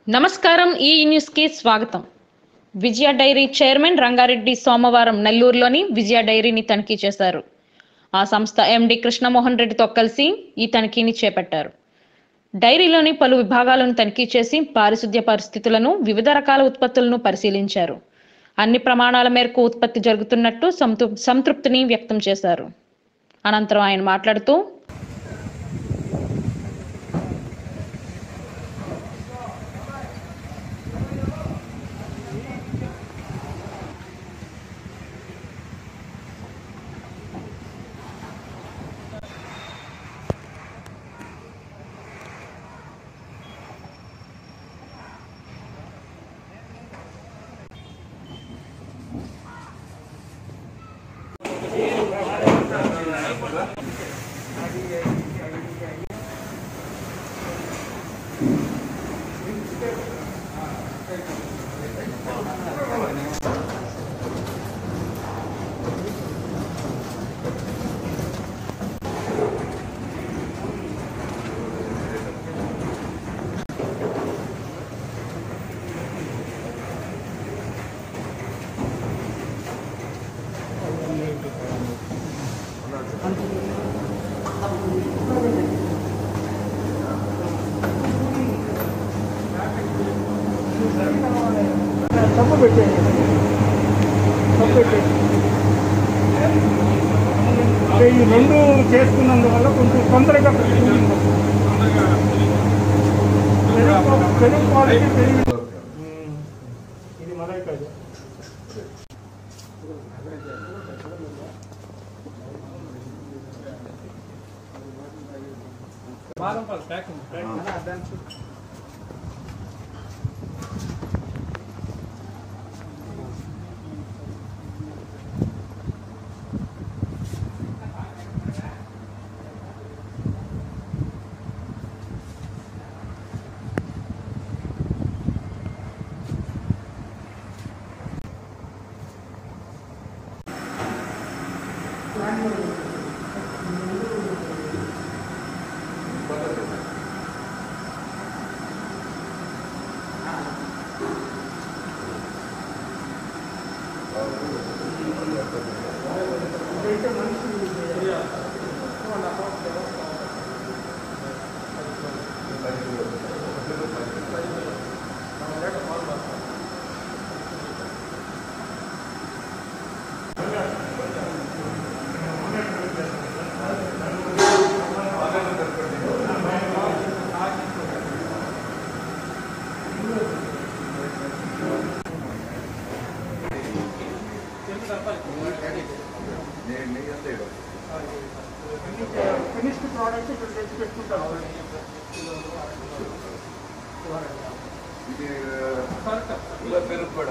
నమస్కారం ఈ న్యూస్ కి స్వాగతం విజయ డైరీ చైర్మన్ రంగారెడ్డి సోమవారం నెల్లూరులోని విజయ డైరీని తనిఖీ చేశారు ఆ సంస్థ ఎండి కృష్ణమోహన్ రెడ్డితో కలిసి ఈ తనిఖీని చేపట్టారు డైరీలోని పలు విభాగాలను తనిఖీ చేసి పారిశుద్ధ్య పరిస్థితులను వివిధ రకాల ఉత్పత్తులను పరిశీలించారు అన్ని ప్రమాణాల మేరకు ఉత్పత్తి జరుగుతున్నట్టు సంతృ సంతృప్తిని వ్యక్తం చేశారు అనంతరం ఆయన మాట్లాడుతూ తప్పు పెట్టేయండి తప్పు పెట్టేయండి అంటే ఈ రెండు చేసుకున్నందువల్ల కొంచెం తొందరగా పెరుగు పెరుగు క్వాలిటీ పెరిగి ఉమ్. ఇది మలై కాదు ఇదైతే మనిషి ఫినిష్డ్ ప్రోడక్ట్ ఇక్కడ తెచ్చి పెట్టుకుంటారు పెరుగు కూడా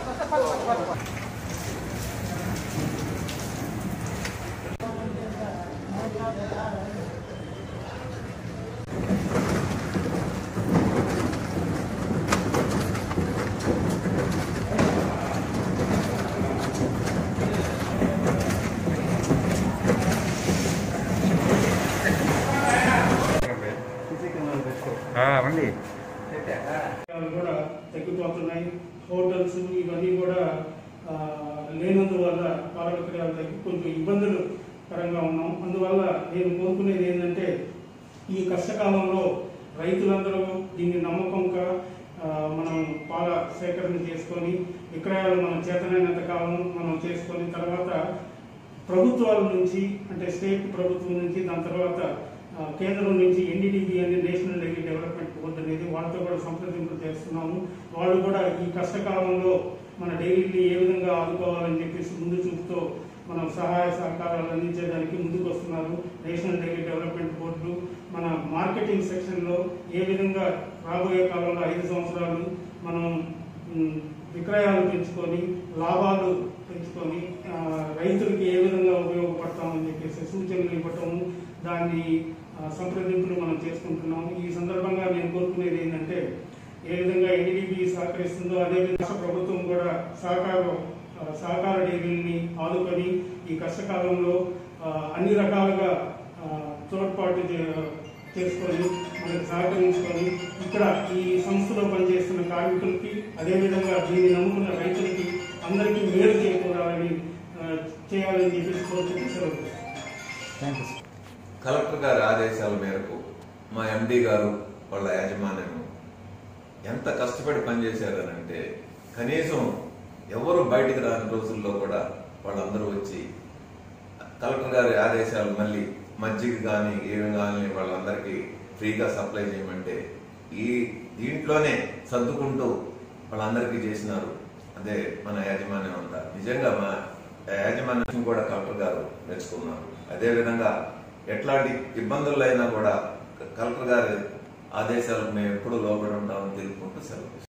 రండి అవి కూడా తగ్గిపోతున్నాయి హోటల్స్ ఇవన్నీ కూడా ఆ, లేనందువల్ల పాల విక్రయాలు తగ్గి కొంచెం ఇబ్బందులు కరంగా ఉన్నాం అందువల్ల నేను కోరుకునేది ఏంటంటే ఈ కష్టకాలంలో రైతులందరూ దీన్ని నమ్మకంగా ఆ, మనం పాల సేకరణ చేసుకొని విక్రయాలు మనం చేతనైనంత కాలం మనం చేసుకొని తర్వాత ప్రభుత్వాల నుంచి అంటే స్టేట్ ప్రభుత్వం నుంచి దాని తర్వాత ఆ, కేంద్రం నుంచి ఎన్డీడీబీ అనే నేషనల్ డైరీ డెవలప్మెంట్ బోర్డు అనేది వాళ్ళతో కూడా సంప్రదింపులు చేస్తున్నాము వాళ్ళు కూడా ఈ కష్టకాలంలో మన డైరీని ఏ విధంగా ఆదుకోవాలని చెప్పేసి ముందు చూపుతో మనం సహాయ సహకారాలు అందించడానికి ముందుకు వస్తున్నారు నేషనల్ డైరీ డెవలప్మెంట్ బోర్డు మన మార్కెటింగ్ సెక్షన్లో ఏ విధంగా రాబోయే కాలంలో ఐదు సంవత్సరాలు మనం ఉమ్, విక్రయాలు పెంచుకొని లాభాలు పెంచుకొని ఆ, రైతులకి ఏ విధంగా ఉపయోగపడతామని చెప్పేసి సూచనలు ఇవ్వటము దాన్ని ఆ, సంప్రదింపులు మనం చేసుకుంటున్నాము ఈ సందర్భంగా నేను కోరుకునేది ఏంటంటే ఏ విధంగా ఎన్డీడీబీ సహకరిస్తుందో అదేవిధంగా రాష్ట్ర ప్రభుత్వం కూడా సహకారం ఆ, సహకార డైరీని ఆదుకొని ఈ కష్టకాలంలో ఆ, అన్ని రకాలుగా ఆ, తోడ్పాటు చే- చేసుకొని మనకు సహకరించుకొని ఇక్కడ ఈ సంస్థలో పనిచేస్తున్న కార్మికులకి అదేవిధంగా దీన్ని నమ్ముకున్న రైతులకి అందరికీ మేలు చేకూరాలని ఆ, చేయాలని చెప్పేసి కోరుకుంటూ సెలవు థ్యాంక్ యూ సార్ కలెక్టర్ గారి ఆదేశాల మేరకు మా ఎండి గారు వాళ్ళ యాజమాన్యం ఎంత కష్టపడి పనిచేశారనంటే కనీసం ఎవరు బయటికి రాని రోజుల్లో కూడా వాళ్ళందరూ వచ్చి కలెక్టర్ గారి ఆదేశాలు మళ్ళీ మజ్జిగ కానీ ఏమి కానీ వాళ్ళందరికీ ఫ్రీగా సప్లై చేయమంటే ఈ దీంట్లోనే సర్దుకుంటూ వాళ్ళందరికీ చేసినారు అదే మన యాజమాన్యం అంతా నిజంగా మా యాజమాన్యం కూడా కలెక్టర్ గారు మెచ్చుకున్నారు అదేవిధంగా ఎట్లాంటి ఇబ్బందులు అయినా కూడా కలెక్టర్ గారి ఆదేశాలకు మేము ఎప్పుడూ లోబడి ఉంటామని తెలుపుకుంటూ సెలవు